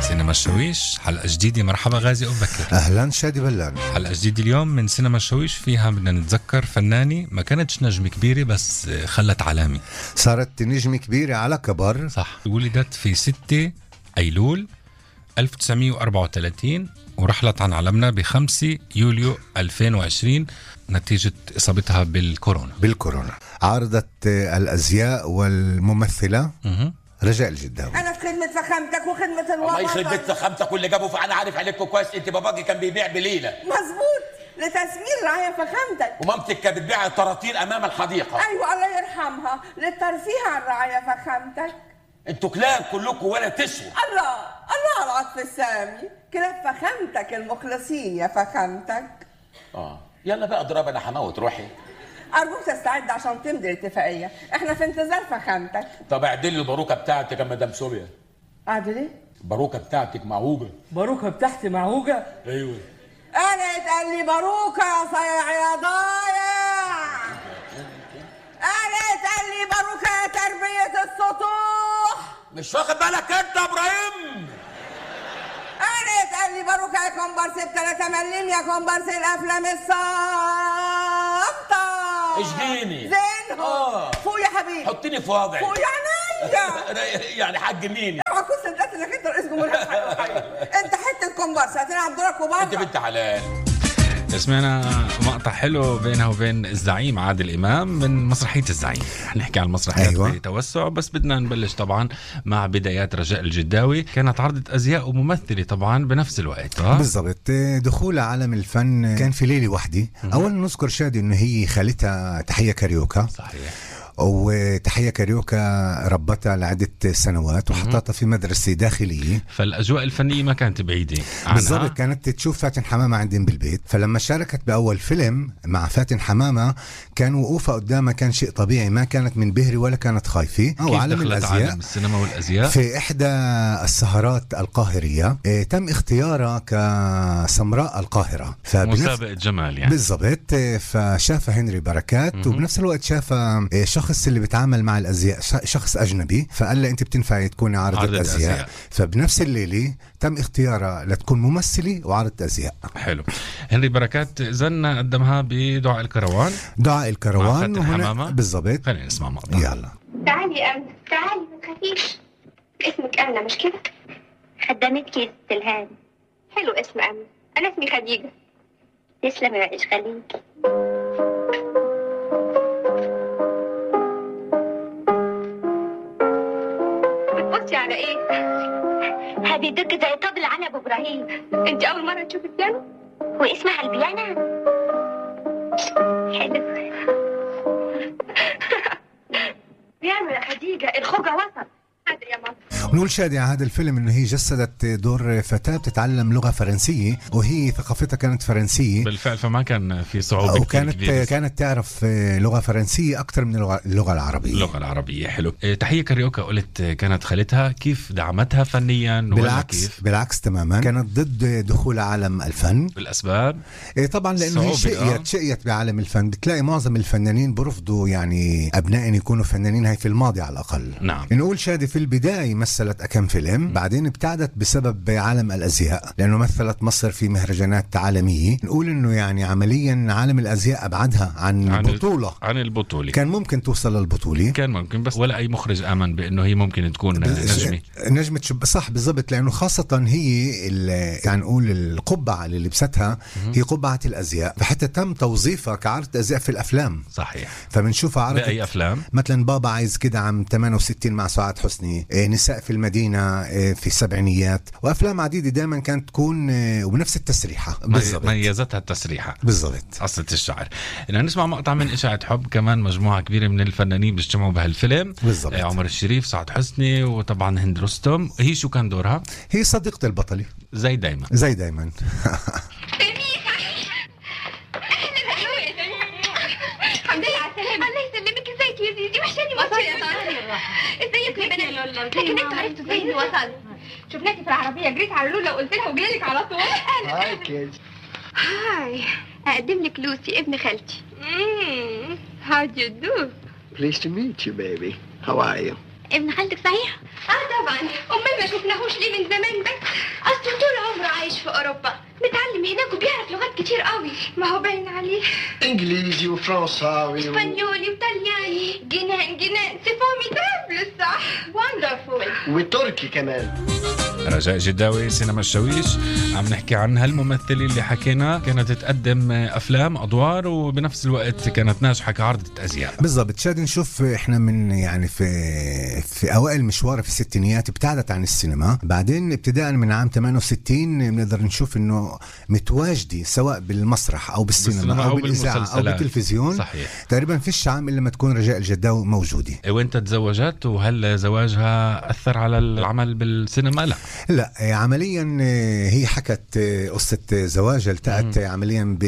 سينما الشويش حلقة جديدة مرحبا غازي أبو بكر اهلا شادي بلان حلقة جديدة اليوم من سينما الشويش فيها بدنا نتذكر فنانة ما كانتش نجمة كبيرة بس خلت علامة صارت نجمة كبيرة على كبر صح ولدت في 6 أيلول 1934 ورحلت عن عالمنا ب 5 يوليو 2020 نتيجة إصابتها بالكورونا بالكورونا عارضة الازياء والممثلة مهم. رجاء الجداوي انا في خدمه فخامتك وخدمه الله الوطن يخرب بيت فخامتك واللي جابه فانا عارف عليكم كويس انت باباكي كان بيبيع بليله مظبوط لتسمير رعاية فخامتك ومامتك كانت بتبيع طراطير امام الحديقه ايوه الله يرحمها للترفيه عن رعاية فخامتك انتوا كلاب كلكم ولا تسوى الله الله على العطف السامي كلاب فخامتك المخلصين يا فخامتك اه يلا بقى اضرب انا هموت روحي ارجوك تستعد عشان تمضي الاتفاقيه احنا في انتظار فخامتك طب اعدل لي الباروكه بتاعتك يا مدام سوريا اعدل ايه الباروكه بتاعتك معوجه باروكه بتاعتي معوجه ايوه انا اتقال لي باروكه يا صايع يا ضايع انا اتقال لي باروكه يا تربيه السطوح مش واخد بالك انت يا ابراهيم انا اتقال لي باروكه يا كومبارس بتلاتة مليم يا كومبارس الافلام الصامته اشجيني. زينهم آه. فوق يا حبيبي حطيني في وضعي فوق يا عينيا يعني حجميني اوعى كنت صدقت انك انت رئيس جمهوريه الحقيقة الحقيقة. انت حته كومبارس هتلعب دورك انت وبره بنت حلال سمعنا مقطع حلو بينها وبين الزعيم عادل امام من مسرحيه الزعيم رح نحكي عن المسرحيات أيوة. بتوسع بس بدنا نبلش طبعا مع بدايات رجاء الجداوي كانت عرضة ازياء وممثله طبعا بنفس الوقت اه بالضبط دخول عالم الفن كان في ليلة واحدة أولا نذكر شادي إنه هي خالتها تحية كاريوكا صحيح وتحية كاريوكا ربتها لعدة سنوات وحطتها في مدرسة داخلية فالاجواء الفنيه ما كانت بعيده عنها بالضبط كانت تشوف فاتن حمامة عندهم بالبيت فلما شاركت بأول فيلم مع فاتن حمامة كان وقوفها قدامها كان شيء طبيعي ما كانت منبهرة ولا كانت خايفة كيف دخلت عالم السينما والازياء في إحدى السهرات القاهرية إيه، تم اختيارها كسمراء أجمل فبنفس مسابقه جمال يعني بالضبط إيه، فشافها هنري بركات وبنفس الوقت شافها إيه، شخص اللي بيتعامل مع الازياء ش- شخص اجنبي فقال لها انت بتنفعي تكوني عارضه عارضة ازياء. أزياء. فبنفس الليله تم اختيارها لتكون ممثله وعارضه ازياء حلو هنري بركات زنا قدمها بدعاء الكروان دعاء مع الكروان فاتن حمامة؟ بالضبط خلينا نسمع مقطع يلا تعالي يا أمنة تعالي ما تخافيش اسمك أمنة مش كده؟ خدمتك يا ست الهان حلو اسم أمنة أنا اسمي خديجة تسلم يا عيش خليك بتبصي على ايه؟ هبيدك زي طبل على ابو ابراهيم انت اول مره تشوفي البيانو؟ واسمها البيانو حلو بيانو يا خديجه الخوجه وصل حاضر يا ماما ونقول شادي على هذا الفيلم انه هي جسدت دور فتاه بتتعلم لغه فرنسيه وهي ثقافتها كانت فرنسيه بالفعل فما كان في صعوبه كتير وكانت كبيرة. كانت تعرف لغه فرنسيه اكثر من اللغه اللغة العربيه اللغة العربية حلو إيه، تحية كاريوكا قلت كانت خالتها كيف دعمتها فنيا ولا بالعكس كيف بالعكس تماما كانت ضد دخول عالم الفن بالأسباب إيه طبعا لانه هي صعوبة، آه. شقيت شقيت بعالم الفن بتلاقي معظم الفنانين برفضوا يعني ابنائهم يكونوا فنانين هاي في الماضي على الاقل نعم. نقول شادي في البدايه مثلت كم فيلم بعدين ابتعدت بسبب عالم الازياء لانه مثلت مصر في مهرجانات عالميه نقول انه يعني عمليا عالم الازياء ابعدها عن, عن البطوله عن البطولة كان ممكن توصل للبطوله كان ممكن بس ولا أي مخرج آمن بأنه هي ممكن تكون نجمة نجمة شب صح بالضبط لانه خاصة هي ال- يعني نقول القبعة اللي لبستها هي قبعة الازياء فحتى تم توظيفها كعرض ازياء في الافلام صحيح فبنشوفها عرض بأي أفلام مثلا بابا عايز كده عام 68 مع سعاد حسني إيه، نساء في المدينة إيه، في السبعينيات وافلام عديدة دائما كانت تكون إيه، وبنفس التسريحة بالضبط ميزتها التسريحة بالضبط قصة الشعر بدنا نسمع مقطع من إشاعة حب كمان مجموعة كبيرة من الفنانين بيجتمعوا بهالفيلم بالضبط. آه، عمر الشريف سعد حسني وطبعا هند رستم هي شو كان دورها هي صديقة البطلة زي دايما زي دايما الحمد لله على السلامة الله يسلمك ازيك يا زيزي وحشاني مصر يا طارق ازيك يا بنات لكن انتوا عرفتوا ازاي اني وصلت شفناكي في العربية جريت على لولا وقلت لها وجيلك على طول هاي كيدز هاي اقدم لك لوسي ابن خالتي هاو دو يو دو Pleased to meet you, baby. How are you? ابن خالتك صحيح؟ اه طبعا امال ما شفناهوش ليه من زمان بس اصله طول عمره عايش في اوروبا متعلم هناك وبيعرف لغات كتير قوي ما هو باين عليه انجليزي وفرنساوي و... اسبانيولي وطلياني جنان جنان سيفومي ترابل صح وندرفول وتركي كمان رجاء جداوي سينما الشويش عم نحكي عن هالممثلة اللي حكينا كانت تقدم افلام ادوار وبنفس الوقت كانت ناجحه كعرضة ازياء بالضبط شاد نشوف احنا من يعني في في اوائل مشوارها في الستينيات ابتعدت عن السينما بعدين ابتداء من عام 68 بنقدر نشوف انه متواجده سواء بالمسرح او بالسينما, بالسينما او, أو بالاذاعه او بالمسلسلات. بالتلفزيون صحيح تقريبا فيش عام الا ما تكون رجاء الجداوي موجوده وانت تزوجت وهل زواجها اثر على العمل بالسينما لا لا آه، عمليا آه، هي حكت آه، قصة آه، زواجها التقت آه، عمليا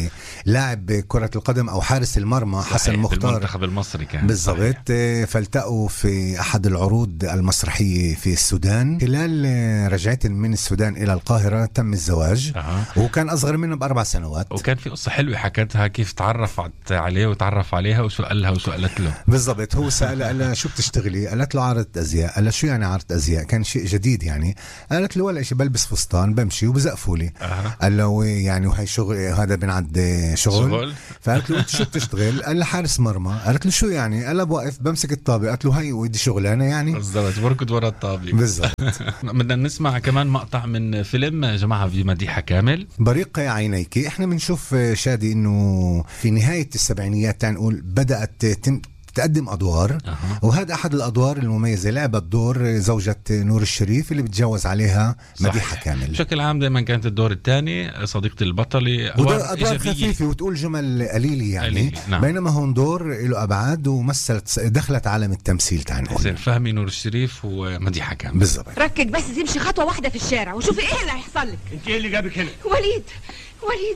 بلاعب كرة القدم أو حارس المرمى حسن صحيح، مختار بالمنتخب المصري كان صحيح. بالضبط آه، فالتقوا في أحد العروض المسرحية في السودان خلال آه، رجعتهم من السودان إلى القاهرة تم الزواج أها. وكان أصغر منه بأربع سنوات وكان في قصة حلوة حكتها كيف تعرفت عليه وتعرف عليها وشو قال لها وشو قالت له بالضبط هو سأل قال لها شو بتشتغلي قالت له عارضة أزياء قال لها شو يعني عارضة أزياء كان شيء جديد يعني قالت له ولا شيء بلبس فستان بمشي وبزقفوا لي أها. قال له وي- يعني وهي شغل هذا بنعد شغل, شغل؟ فقالت له انت شو بتشتغل قال لها حارس مرمى قالت له شو يعني قال لها بوقف بمسك الطابة قالت له هي ودي شغلانة يعني بالضبط بركض ورا الطابلة بالضبط بدنا نسمع كمان مقطع من فيلم جماعة في مديحة كامل بريق عينيك احنا بنشوف شادي انه في نهاية السبعينيات تعال نقول بدأت تم تقدم ادوار أها. وهذا احد الادوار المميزه لعبت دور زوجة نور الشريف اللي بتجوز عليها مديحه صحيح. كامل بشكل عام دائما كانت الدور الثاني صديقة البطلة ودور ادوار إيجابية. خفيفه وتقول جمل قليله يعني قليلة، نعم. بينما هون دور له ابعاد ومثلت دخلت عالم التمثيل تعال حسين نقول فهمي نور الشريف ومديحة كامل بالضبط ركز بس تمشي خطوة واحدة في الشارع وشوفي ايه اللي هيحصل لك انت ايه اللي جابك هنا وليد وليد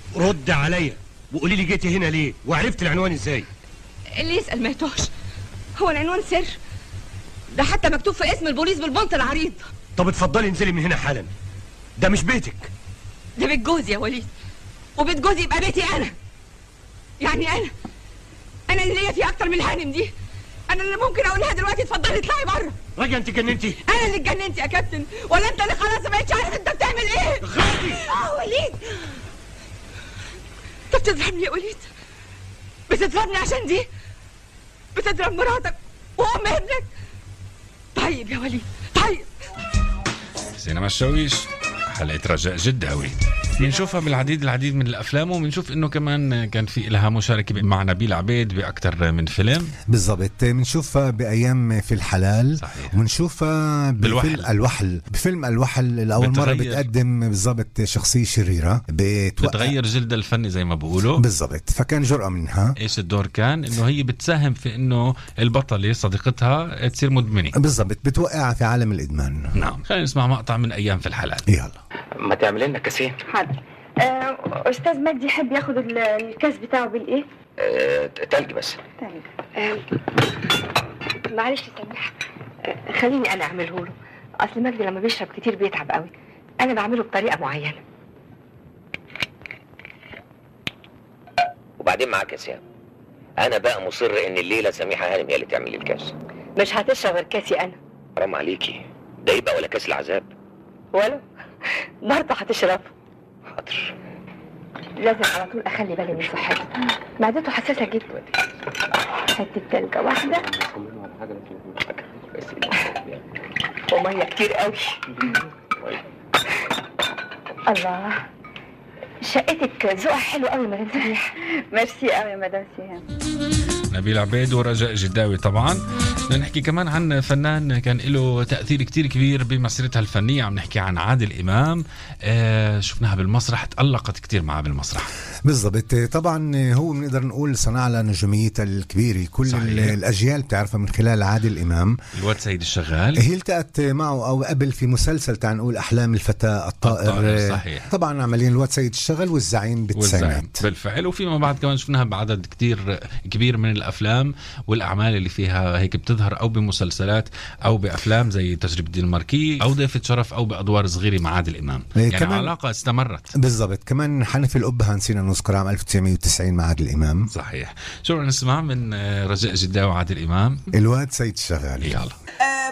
رد عليا وقولي لي جيتي هنا ليه وعرفت العنوان ازاي اللي يسأل ما يتوهش هو العنوان سر ده حتى مكتوب في اسم البوليس بالبنط العريض طب اتفضلي انزلي من هنا حالا ده مش بيتك ده بيت جوزي يا وليد وبيت جوزي يبقى بيتي انا يعني انا انا اللي ليا فيه اكتر من الهانم دي انا اللي ممكن اقول لها دلوقتي اتفضلي اطلعي بره راجع انت جننتي انا اللي اتجننت يا كابتن ولا انت اللي خلاص ما بقتش عارف انت بتعمل ايه غادي اه وليد انت بتضربني يا وليد بتضربني عشان دي بتضرب مراتك وام ابنك طيب يا وليد طيب سينما الشويش حلقة رجاء جداوي بنشوفها بالعديد العديد من الافلام وبنشوف انه كمان كان في لها مشاركه مع نبيل عبيد باكثر من فيلم بالضبط بنشوفها بايام في الحلال صحيح. وبنشوفها بالوحل. بفيلم الوحل بفيلم الوحل لاول مره بتغير. بتقدم بالضبط شخصيه شريره بتوقع بتغير جلد الفني زي ما بقولوا بالضبط فكان جرأة منها ايش الدور كان انه هي بتساهم في انه البطله صديقتها تصير مدمنه بالضبط بتوقع في عالم الادمان نعم خلينا نسمع مقطع من ايام في الحلال يلا ما تعمل لنا كاسين حاضر آه، استاذ مجدي يحب ياخد ال- الكاس بتاعه بالايه آه، تلج بس طيب آه، معلش سامح آه، خليني انا اعمله له اصل مجدي لما بيشرب كتير بيتعب قوي انا بعمله بطريقه معينه وبعدين معاك يا سام انا بقى مصر ان الليله سميحه هانم هي اللي تعمل لي الكاس مش هتشرب غير كاسي انا حرام عليكي ده يبقى ولا كاس العذاب ولو برضه هتشرب حاضر لازم على طول اخلي بالي من صحته معدته حساسه جدا حته تلجه واحده وميه كتير قوي الله شقتك ذوقها حلو قوي مدام سميح ميرسي قوي يا مدام سهام نبيل عبيد ورجاء جداوي طبعا بدنا نحكي كمان عن فنان كان له تأثير كتير كبير بمسيرتها الفنية عم نحكي عن عادل إمام آه شفناها بالمسرح تألقت كتير معها بالمسرح بالضبط طبعا هو بنقدر نقول صنع لها نجوميتها الكبيرة كل صحيح. صحيح. الأجيال بتعرفها من خلال عادل إمام الواد سيد الشغال هي التقت معه أو قبل في مسلسل تعال نقول أحلام الفتاة الطائر, الطائر، صحيح. طبعا عملين الواد سيد الشغل والزعيم والزعيم بالتسعينات بالفعل وفيما بعد كمان شفناها بعدد كتير كبير من الافلام والاعمال اللي فيها هيك بتظهر او بمسلسلات او بافلام زي تجربه الدنماركي او ضيفه شرف او بادوار صغيره مع عادل امام إيه، يعني كمان- علاقه استمرت بالضبط كمان حنف الأبهة نسينا نذكر عام 1990 مع عادل إمام صحيح شو بدنا نسمع من آه، رجاء جداوي وعادل امام الواد سيد الشغال يلا آه، بابا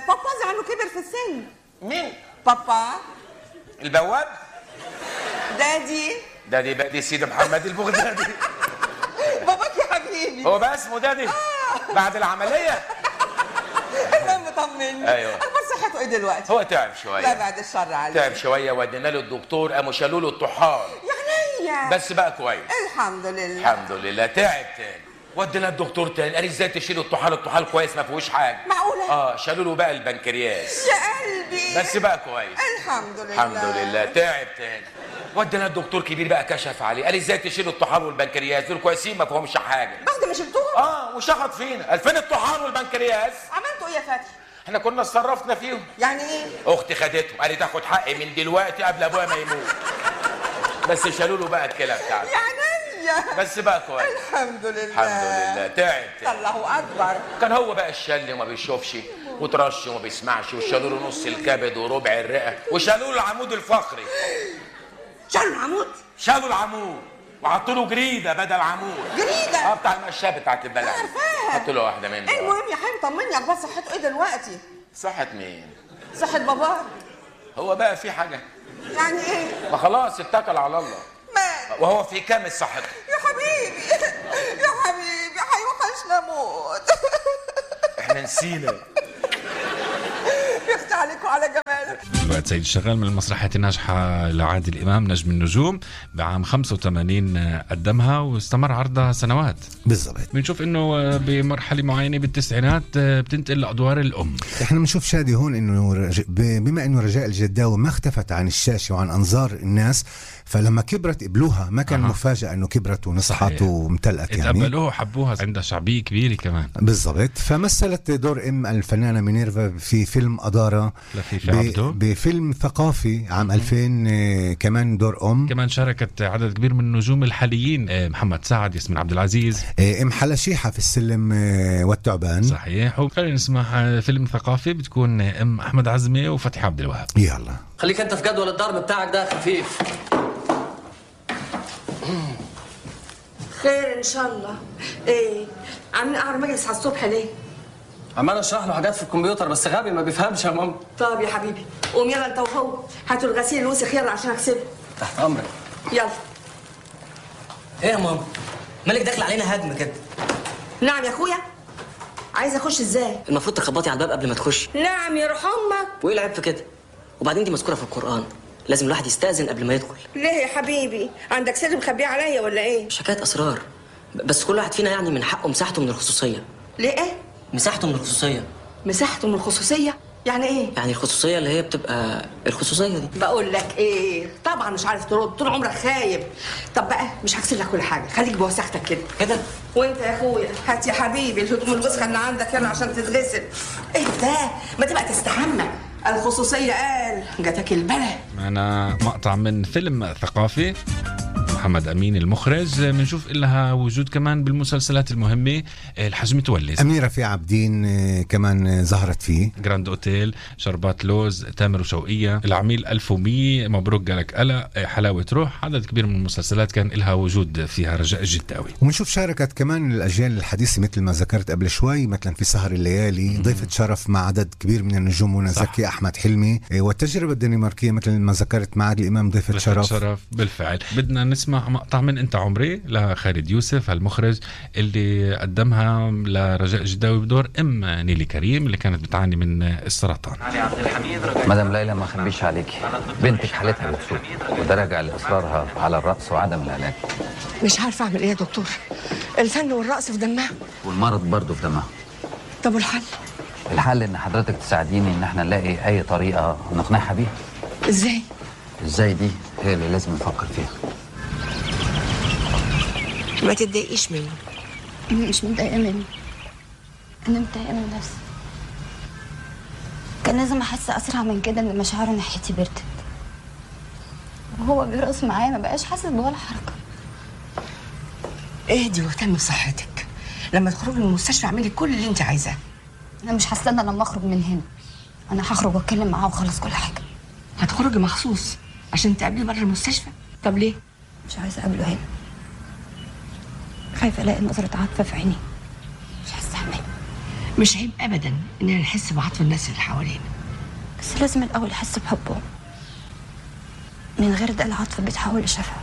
عنه كبر في السن مين بابا البواب دادي ده دي بقى دي سيدي محمد البغدادي باباك يا حبيبي هو بقى اسمه دادي بعد العمليه انا مطمن أيوة. اخبار صحته ايه دلوقتي هو تعب لا شويه بعد الشر عليك تعب شويه ودينا له الدكتور قاموا شالوا له الطحال يا عينيا بس بقى كويس الحمد لله الحمد لله تعب تاني ودينا الدكتور تاني قال ازاي تشيلوا الطحال الطحال كويس ما فيهوش حاجه معقولة؟ اه شالوا له بقى البنكرياس يا قلبي بس بقى كويس الحمد لله الحمد لله تعب تاني ودينا الدكتور كبير بقى كشف عليه قال ازاي تشيلوا الطحال والبنكرياس دول كويسين ما فيهمش حاجه بعد ما شلتوهم اه وشخط فينا قال فين الطحال والبنكرياس عملتوا ايه يا فتحي احنا كنا اتصرفنا فيهم يعني ايه اختي خدته قالت تاخد حقي من دلوقتي قبل ابويا ما يموت بس شالوا له بقى الكلى بتاعته يا عينيا بس بقى كويس الحمد لله الحمد لله تعب تعب الله اكبر كان هو بقى الشل وما بيشوفش وترش وما بيسمعش وشالوا له نص الكبد وربع الرئه وشالوا له العمود الفقري شالوا العمود شالوا العمود وحطوا له جريده بدل عمود جريدة؟ اه بتاع المشاه بتاعت البلد عارفاها. حطوا له واحده منها المهم يا حبيبي طمني اخبار صحته ايه دلوقتي صحة مين صحة بابا هو بقى في حاجه يعني ايه ما خلاص اتكل على الله مات وهو في كامل صحته يا حبيبي يا حبيبي هيوحشنا موت احنا نسينا يفتح عليكم على جمالك بعد سيد الشغال من المسرحيات الناجحة لعادل إمام نجم النجوم بعام 85 قدمها واستمر عرضها سنوات بالضبط بنشوف انه بمرحله معينه بالتسعينات بتنتقل لادوار الام احنا بنشوف شادي هون انه رج... ب- بما انه رجاء الجداوي ما اختفت عن الشاشه وعن انظار الناس فلما كبرت قبلوها ما كان أها. مفاجاه انه كبرت ونصحت صحيح. وامتلأت يعني تقبلوها وحبوها عندها شعبيه كبيره كمان بالضبط فمثلت دور ام الفنانه مينيرفا في فيلم اداره لفيفي عبده. بفيلم ثقافي عام 2000 آه، كمان دور ام كمان شاركت عدد كبير من النجوم الحاليين آه، محمد سعد ياسمين عبد العزيز آه، ام حلشيحه في السلم آه، والتعبان صحيح وخلينا نسمع آه، فيلم ثقافي بتكون آه، ام احمد عزمي وفتحي عبد الوهاب يلا خليك انت في جدول الضرب بتاعك ده خفيف خير ان شاء الله ايه عاملين قاعد مجلس على الصبح ليه عمال اشرح له حاجات في الكمبيوتر بس غبي ما بيفهمش يا ماما طب يا حبيبي قوم يلا انت وهو هاتوا الغسيل الوسخ يلا عشان اغسله تحت امرك يلا ايه يا ماما مالك داخل علينا هدم كده نعم يا اخويا عايز اخش ازاي المفروض تخبطي على الباب قبل ما تخشي نعم يا روح امك وايه العيب في كده وبعدين دي مذكوره في القران لازم الواحد يستاذن قبل ما يدخل ليه يا حبيبي عندك سر مخبيه عليا ولا ايه مش حكايه اسرار ب- بس كل واحد فينا يعني من حقه مساحته من الخصوصيه ليه ايه مساحته من الخصوصيه مساحته من الخصوصيه يعني ايه يعني الخصوصيه اللي هي بتبقى الخصوصيه دي بقول لك ايه طبعا مش عارف ترد طول عمرك خايب طب بقى مش هغسل لك كل حاجه خليك بوساختك كده كده وانت يا اخويا هات يا حبيبي الهدوم الوسخه اللي عندك يلا عشان تتغسل ايه ده ما تبقى تستحمى الخصوصيه قال جاتك البلا معنا مقطع من فيلم ثقافي محمد امين المخرج بنشوف لها وجود كمان بالمسلسلات المهمه آه، الحاج متولي اميره في عابدين آه، كمان آه، ظهرت فيه جراند اوتيل شربات لوز تامر وشوقية العميل 1100 مبروك قالك قلق آه، حلاوة روح عدد كبير من المسلسلات كان لها وجود فيها رجاء الجداوي وبنشوف شاركت كمان الاجيال الحديثه مثل ما ذكرت قبل شوي مثلا في سهر الليالي ضيفه شرف مع عدد كبير من النجوم منى صح. زكي احمد حلمي إيه، والتجربه الدنماركيه مثل ما ذكرت مع عادل امام ضيفه ضيفة شرف شرف بالفعل بدنا نسمع مقطع من انت عمري لخالد يوسف المخرج اللي قدمها لرجاء الجداوي بدور ام نيلي كريم اللي كانت بتعاني من السرطان مدام ليلى ما اخبيش عليكي بنتك حالتها بتسوء وده راجع لاصرارها على الرقص وعدم العلاج مش عارفه اعمل ايه يا دكتور الفن والرقص في دمها والمرض برضه في دمها طب والحل الحل ان حضرتك تساعديني ان احنا نلاقي اي طريقه نقنعها بيها ازاي ازاي دي هي اللي لازم نفكر فيها ما تتضايقيش مني مش متضايقة منه أنا متضايقة من نفسي كان لازم أحس أسرع من كده إن مشاعره ناحيتي بردت وهو بيرقص معايا ما بقاش حاسس بولا حركة اهدي واهتمي بصحتك لما تخرجي من المستشفى اعملي كل اللي انت عايزاه أنا مش هستنى لما أخرج من هنا أنا هخرج وأتكلم معاه وأخلص كل حاجة هتخرجي مخصوص عشان تقابليه بره المستشفى طب ليه مش عايزة أقابله هنا خايفة ألاقي نظرة عاطفة في عيني مش هستحمل مش عيب ابدا اننا نحس بعطف الناس اللي حوالينا بس لازم الأول يحس بحبه من غير ده العاطفة بيتحول لشفا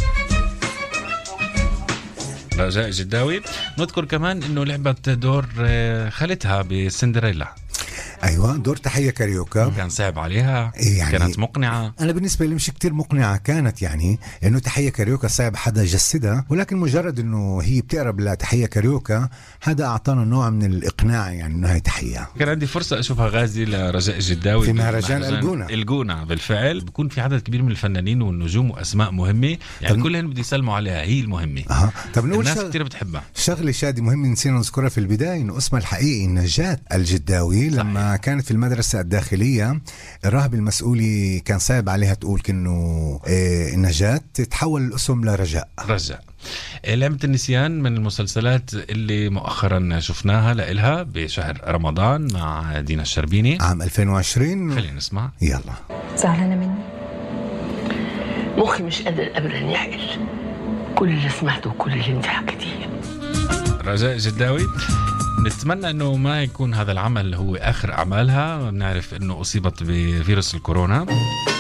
رجاء جداوي نذكر كمان انه لعبت دور آه، خالتها بسندريلا ايوه دور تحيه كاريوكا كان صعب عليها يعني كانت مقنعه انا بالنسبه لي مش كتير مقنعه كانت يعني انه تحيه كاريوكا صعب حدا يجسدها ولكن مجرد انه هي بتقرب لتحيه كاريوكا هذا اعطانا نوع من الاقناع يعني انه هي تحيه كان عندي فرصة أشوفها غازي لرجاء الجداوي في مهرجان بمهرجان الجونة. الجونة بالفعل بكون في عدد كبير من الفنانين والنجوم وأسماء مهمة يعني طب- كلهم بده يسلموا عليها هي المهمة أها. طب نقول الناس شغ- كثير بتحبها شغلة شادي مهم نسينا نذكرها في البداية انه اسمها الحقيقي نجاة الجداوي صحيح. لما كانت في المدرسة الداخلية الراهب المسؤولي كان صعب عليها تقول كأنه إيه نجاة تتحول الاسم لرجاء رجاء لعبة النسيان من المسلسلات اللي مؤخرا شفناها لإلها بشهر رمضان مع دينا الشربيني عام 2020 خلينا نسمع يلا زعلانة مني مخي مش قادر ابدا يحقل كل اللي سمعته وكل اللي انت حكيتيه رجاء جداوي نتمنى انه ما يكون هذا العمل هو اخر اعمالها بنعرف انه اصيبت بفيروس الكورونا